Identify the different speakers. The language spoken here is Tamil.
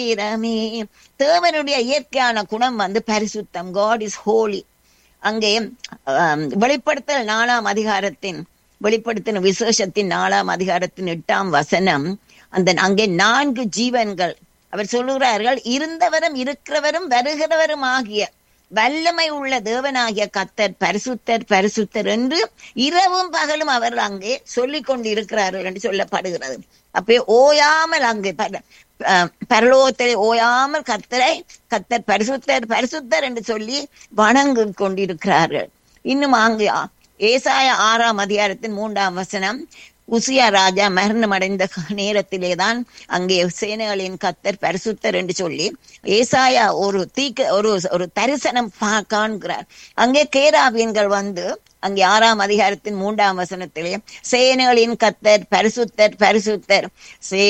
Speaker 1: நேரமே தேவனுடைய இயற்கையான குணம் வந்து பரிசுத்தம் காட் இஸ் ஹோலி அங்கே ஆம், வெளிப்படுத்தல் நாலாம் அதிகாரத்தின் வெளிப்படுத்தின விசேஷத்தின் நாலாம் அதிகாரத்தின் எட்டாம் வசனம் அந்த அங்கே நான்கு ஜீவன்கள் அவர் சொல்லுகிறார்கள் இருந்தவரும் இருக்கிறவரும் வருகிறவரும் ஆகிய வல்லமை உள்ள தேவனாகிய கத்தர் பரிசுத்தர் பரிசுத்தர் என்று இரவும் பகலும் அவர்கள் அங்கே சொல்லிக் கொண்டு இருக்கிறார்கள் என்று சொல்லப்படுகிறது அப்பே ஓயாமல் அங்கே பர- அஹ் பரலோகத்திலே ஓயாமல் கத்தரை கத்தர் பரிசுத்தர் பரிசுத்தர் என்று சொல்லி வணங்கு கொண்டிருக்கிறார்கள் இன்னும் அங்கு ஏசாய ஆறாம் அதிகாரத்தின் மூன்றாம் வசனம் உசியா ராஜா மரணம் அடைந்த நேரத்திலேதான் அங்கே சேனைகளின் கத்தர் பரிசுத்தர் என்று சொல்லி ஏசாயா ஒரு தீக்க ஒரு ஒரு தரிசனம் பா- காண்கிறார் அங்கே கேராபீன்கள் வந்து அங்கே ஆறாம் அதிகாரத்தின் மூன்றாம் வசனத்திலே சேனைகளின் கத்தர் பரிசுத்தர் பரிசுத்தர் சே